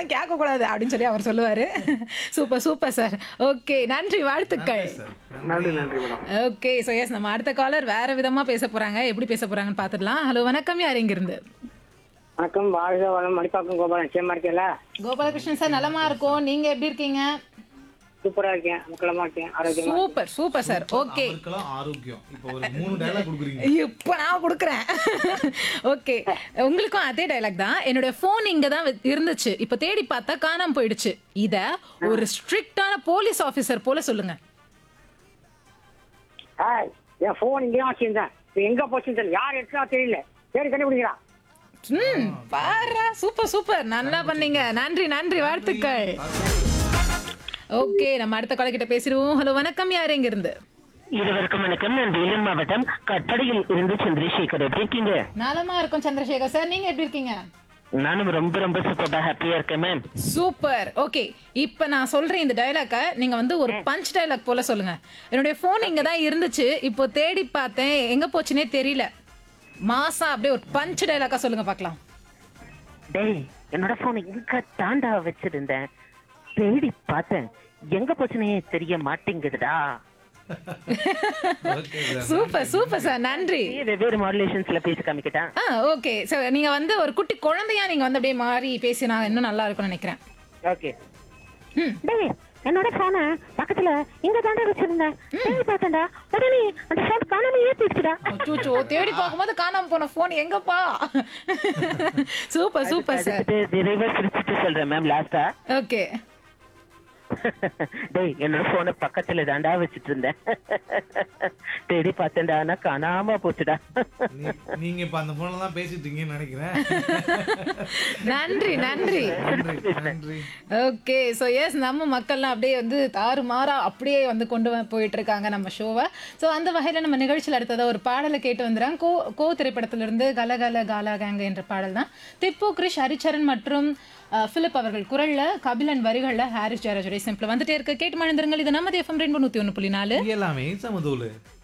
அதெல்லாம் கேட்க கூடாது அப்படின்னு சொல்லி அவர் சொல்லுவாரு சூப்பர் சூப்பர் சார் ஓகே நன்றி வாழ்த்துக்கள் நன்றி நன்றி மேடம் ஓகே ஸோ எஸ் நம்ம அடுத்த காலர் வேற விதமா பேச போறாங்க எப்படி பேச போறாங்கன்னு பார்த்துடலாம் ஹலோ வணக்கம் யார் இங்க இருந்து வணக்கம் வாழ்க வளம் மணிப்பாக்கம் கோபாலன் நிச்சயமா இருக்கேல்ல கோபாலகிருஷ்ணன் சார் நலமா இருக்கோம் நீங்க எப்படி இருக்கீங்க சூப்பரா இருக்கேன் முக்கியமா இருக்கேன் ஆரோக்கியமா சூப்பர் சூப்பர் சார் ஓகே அவருக்கெல்லாம் ஆரோக்கியம் இப்போ ஒரு மூணு டைலாக் கொடுக்குறீங்க இப்போ நான் கொடுக்குறேன் ஓகே உங்களுக்கும் அதே டைலாக் தான் என்னோட ஃபோன் இங்க தான் இருந்துச்சு இப்போ தேடி பார்த்தா காணாம போயிடுச்சு இத ஒரு ஸ்ட்ரிக்டான போலீஸ் ஆபீசர் போல சொல்லுங்க ஏய், என் போன் இங்கேயும் வச்சிருந்தேன் இப்ப எங்க போச்சுன்னு தெரியல யார் எடுத்தா தெரியல தேடி கண்டுபிடிக்கிறான் ம் பாரு சூப்பர் சூப்பர் நல்லா பண்ணீங்க நன்றி நன்றி வாழ்த்துக்கள் ஓகே நம்ம அடுத்த கால கிட்ட பேசிடுவோம் ஹலோ வணக்கம் யார் எங்க இருந்து இருவருக்கும் வணக்கம் நான் வேலூர் மாவட்டம் கட்டடையில் இருந்து சந்திரசேகர் எப்படி இருக்கீங்க நலமா இருக்கும் சந்திரசேகர் சார் நீங்க எப்படி இருக்கீங்க நானும் ரொம்ப ரொம்ப சூப்பரா ஹாப்பியா இருக்கேன் மேம் சூப்பர் ஓகே இப்போ நான் சொல்றேன் இந்த டைலாக்கை நீங்க வந்து ஒரு பஞ்ச் டைலாக் போல சொல்லுங்க என்னுடைய ஃபோன் இங்க தான் இருந்துச்சு இப்போ தேடி பார்த்தேன் எங்க போச்சுனே தெரியல மாசா அப்படியே ஒரு பஞ்ச் டைலாக்கா சொல்லுங்க பார்க்கலாம் டேய் என்னோட போன் இங்க தாண்டா வச்சிருந்தேன் தேடி பார்த்தேன் எங்க போச்சுனே தெரிய மாட்டேங்குதுடா okay sir super super sir நன்றி நீ வெவ்வேறு மாடுலேஷன்ஸ்ல பேசி காமிக்கிட்டா ஆ ஓகே சார் நீங்க வந்து ஒரு குட்டி குழந்தையா நீங்க வந்து அப்படியே மாறி பேசினா இன்னும் நல்லா இருக்கும்னு நினைக்கிறேன் ஓகே ம். டேய் என்னோட போன பக்கத்துல இங்க தாண்டா வச்சிருந்தேன் தேடி பார்த்தேன்டா உடனே அந்த போன் காணாம ஏத்திடுச்சுடா அச்சோ தேடி பார்க்கும்போது காணாம போன ஃபோன் எங்கப்பா சூப்பர் சூப்பர் சார் நிறைவா சிரிச்சுட்டு சொல்றேன் மேம் லாஸ்டா ஓகே டேய் என்னோட போனை பக்கத்துல தாண்டா வச்சிட்டு இருந்தேன் தேடி பார்த்தேன்டா ஆனா காணாம போச்சுடா நீ- நீங்க இப்ப அந்த போன்ல தான் பேசிட்டு இருக்கீங்கன்னு நினைக்கிறேன் நன்றி நன்றி நன்றி நன்றி ஓகே ஸோ எஸ் நம்ம மக்கள்லாம் அப்படியே வந்து தாறுமாறா அப்படியே வந்து கொண்டு வ- போயிட்டு இருக்காங்க நம்ம ஷோவை ஸோ அந்த வகையில் நம்ம நிகழ்ச்சியில் அடுத்ததாக ஒரு பாடலை கேட்டு வந்துடுறாங்க கோ கோ திரைப்படத்திலிருந்து கலகல காலா கேங்க என்ற பாடல் தான் திப்பு கிரிஷ் ஹரிச்சரன் மற்றும் அஹ், பிலிப் அவர்கள் குரலில் கபிலன் வரிகளில் ஹாரிஸ் ஜெயராஜுடைய சிம்பிள் வந்துட்டே இருக்கு கேட்டு மழுந்துருங்கள் இது நம்ம எஃப்எம் ரெண்டு நூற்றி ஒன்று புள்ளி நாலு இங்க எல்லாமே சமதூளு